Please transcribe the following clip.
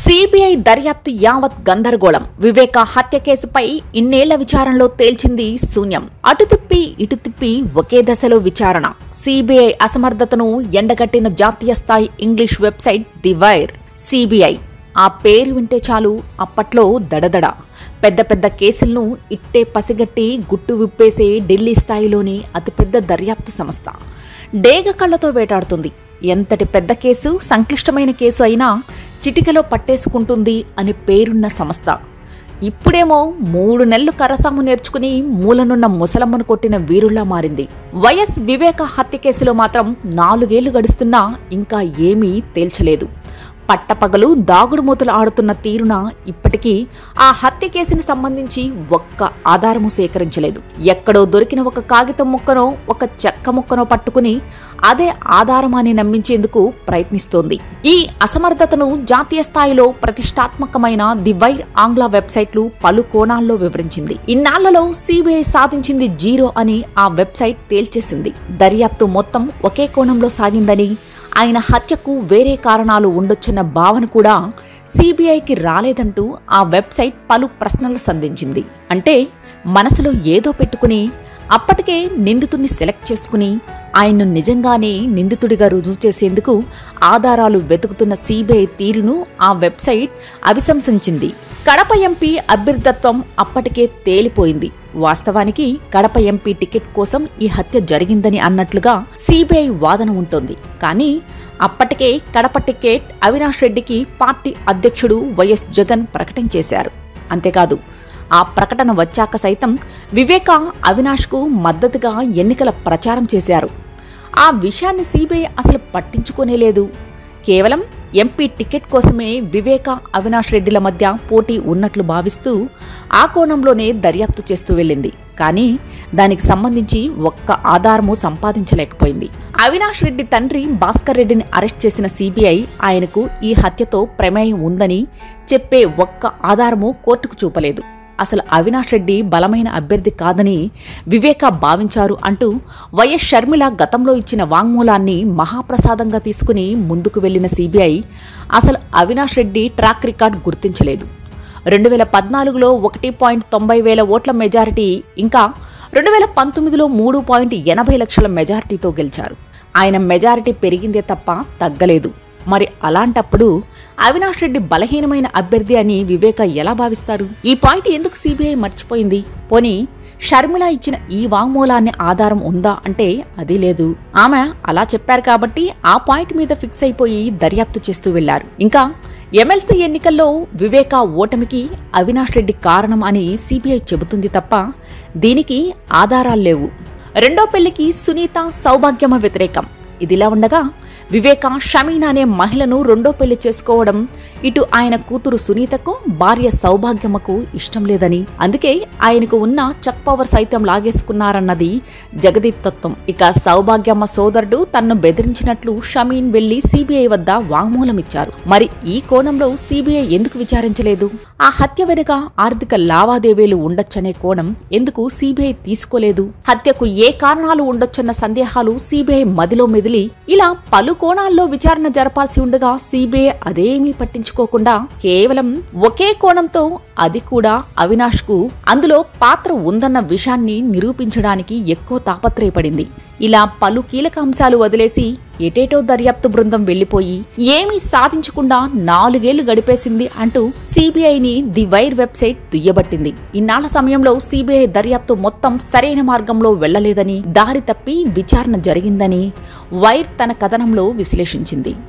CBI దర్యాప్తు యావత్ గందరగోళం వివేక హత్య కేసుపై ఇన్నేళ్ల విచారణలో తేల్చింది శూన్యం అటు తిప్పి ఇటు తిప్పి ఒకే దశలో విచారణ సిబిఐ అసమర్థతను ఎండగట్టిన జాతీయ స్థాయి English website the wire CBI ఆ పేరు వింటే చాలు అప్పట్లో దడదడ పెద్ద పెద్ద కేసులను ఇట్టే పసిగట్టి గుట్టు విప్పేసే ఢిల్లీ స్థాయిలోని అతిపెద్ద దర్యాప్తు సంస్థ డేగ కళ్ళతో వేటాడుతుంది ఎంతటి పెద్ద కేసు సంక్లిష్టమైన కేసు అయినా చిటికలో పట్టేసుకుంటుంది అని పేరున్న సంస్థ ఇప్పుడేమో మూడు నెలలు కరసాము నేర్చుకుని మూలనున్న ముసలమ్మను కొట్టిన వీరుల్లా మారింది వైఎస్ వివేక హత్య కేసులో మాత్రం నాలుగేళ్లు గడుస్తున్నా ఇంకా ఏమీ తేల్చలేదు పట్టపగలు దాగుడుమూతలు ఆడుతున్న తీరున ఇప్పటికీ ఆ హత్య కేసుని సంబంధించి ఒక్క ఆధారము సేకరించలేదు ఎక్కడో దొరికిన ఒక కాగితం ముక్కనో ఒక చెక్క ముక్కనో పట్టుకుని అదే ఆధారమాని నమ్మించేందుకు ప్రయత్నిస్తోంది ఈ అసమర్థతను జాతీయ స్థాయిలో ప్రతిష్టాత్మకమైన ది వైర్ ఆంగ్ల వెబ్సైట్లు పలు కోణాల్లో వివరించింది ఇన్నాళ్లలో సిబిఐ సాధించింది జీరో అని ఆ వెబ్సైట్ తేల్చేసింది దర్యాప్తు మొత్తం ఒకే కోణంలో సాగిందని ఆయన హత్యకు వేరే కారణాలు ఉండొచ్చన్న భావన కూడా సిబిఐకి రాలేదంటూ ఆ వెబ్సైట్ పలు ప్రశ్నలు సంధించింది అంటే మనసులో ఏదో పెట్టుకుని అప్పటికే నిందితుడిని సెలెక్ట్ చేసుకుని ఆయన్ను నిజంగానే నిందితుడిగా రుజువు చేసేందుకు ఆధారాలు వెతుకుతున్న సిబిఐ తీరును ఆ వెబ్సైట్ అభిశంసించింది కడప ఎంపీ అభ్యర్థత్వం అప్పటికే తేలిపోయింది వాస్తవానికి కడప ఎంపీ టికెట్ కోసం ఈ హత్య జరిగిందని అన్నట్లుగా సిబిఐ వాదన ఉంటుంది కానీ అప్పటికే కడప టికెట్ అవినాష్ రెడ్డికి పార్టీ అధ్యక్షుడు వైఎస్ జగన్ ప్రకటించేశారు అంతేకాదు ఆ ప్రకటన వచ్చాక సైతం వివేక అవినాష్కు మద్దతుగా ఎన్నికల ప్రచారం చేశారు ఆ విషయాన్ని సిబిఐ అసలు పట్టించుకోనే లేదు కేవలం ఎంపీ టికెట్ కోసమే వివేక అవినాష్ రెడ్డిల మధ్య పోటీ ఉన్నట్లు భావిస్తూ ఆ కోణంలోనే దర్యాప్తు చేస్తూ వెళ్ళింది కానీ దానికి సంబంధించి ఒక్క ఆధారము సంపాదించలేకపోయింది అవినాష్ రెడ్డి తండ్రి భాస్కర్ రెడ్డిని అరెస్ట్ చేసిన సిబిఐ ఆయనకు ఈ హత్యతో ప్రమేయం ఉందని చెప్పే ఒక్క ఆధారము కోర్టుకు చూపలేదు అసలు అవినాష్ రెడ్డి బలమైన అభ్యర్థి కాదని వివేక భావించారు అంటూ వైఎస్ షర్మిల గతంలో ఇచ్చిన వాంగ్మూలాన్ని మహాప్రసాదంగా తీసుకుని ముందుకు వెళ్లిన సిబిఐ అసలు అవినాష్ రెడ్డి ట్రాక్ రికార్డ్ గుర్తించలేదు రెండు వేల పద్నాలుగులో ఒకటి పాయింట్ తొంభై వేల ఓట్ల మెజారిటీ ఇంకా రెండు వేల పంతొమ్మిదిలో మూడు పాయింట్ ఎనభై లక్షల మెజారిటీతో గెలిచారు ఆయన మెజారిటీ పెరిగిందే తప్ప తగ్గలేదు మరి అలాంటప్పుడు అవినాష్ రెడ్డి బలహీనమైన అభ్యర్థి అని వివేక ఎలా భావిస్తారు ఈ పాయింట్ ఎందుకు సిబిఐ మర్చిపోయింది పోనీ షర్మిల ఇచ్చిన ఈ వాంగ్మూలాన్ని ఆధారం ఉందా అంటే అది లేదు ఆమె అలా చెప్పారు కాబట్టి ఆ పాయింట్ మీద ఫిక్స్ అయిపోయి దర్యాప్తు చేస్తూ వెళ్లారు ఇంకా ఎమ్మెల్సీ ఎన్నికల్లో వివేక ఓటమికి అవినాష్ రెడ్డి కారణం అని సిబిఐ చెబుతుంది తప్ప దీనికి ఆధారాలు లేవు రెండో పెళ్లికి సునీత సౌభాగ్యమ వ్యతిరేకం ఇదిలా ఉండగా వివేక షమీనా అనే మహిళను రెండో పెళ్లి చేసుకోవడం ఇటు ఆయన కూతురు సునీతకు భార్య సౌభాగ్యమ్మకు ఇష్టం లేదని అందుకే ఆయనకు ఉన్న చక్ పవర్ సైతం లాగేసుకున్నారన్నది జగదీప్ తత్వం ఇక సౌభాగ్యమ్మ సోదరుడు తన్ను బెదిరించినట్లు షమీన్ వెళ్లి సిబిఐ వద్ద వాంగ్మూలం ఇచ్చారు మరి ఈ కోణంలో సిబిఐ ఎందుకు విచారించలేదు ఆ హత్య వెనుక ఆర్థిక లావాదేవీలు ఉండొచ్చనే కోణం ఎందుకు సిబిఐ తీసుకోలేదు హత్యకు ఏ కారణాలు ఉండొచ్చన్న సందేహాలు సిబిఐ మదిలో మెదిలి ఇలా పలు కోణాల్లో విచారణ జరపాల్సి ఉండగా సిబిఐ అదేమీ పట్టించుకోకుండా కేవలం ఒకే కోణంతో అది కూడా అవినాష్ కు అందులో పాత్ర ఉందన్న విషయాన్ని నిరూపించడానికి ఎక్కువ తాపత్రయపడింది ఇలా పలు కీలక అంశాలు వదిలేసి ఎటేటో దర్యాప్తు బృందం వెళ్లిపోయి ఏమీ సాధించకుండా నాలుగేళ్లు గడిపేసింది అంటూ సిబిఐని ది వైర్ వెబ్సైట్ దుయ్యబట్టింది ఇన్నాళ్ల సమయంలో సిబిఐ దర్యాప్తు మొత్తం సరైన మార్గంలో వెళ్లలేదని దారి తప్పి విచారణ జరిగిందని వైర్ తన కథనంలో విశ్లేషించింది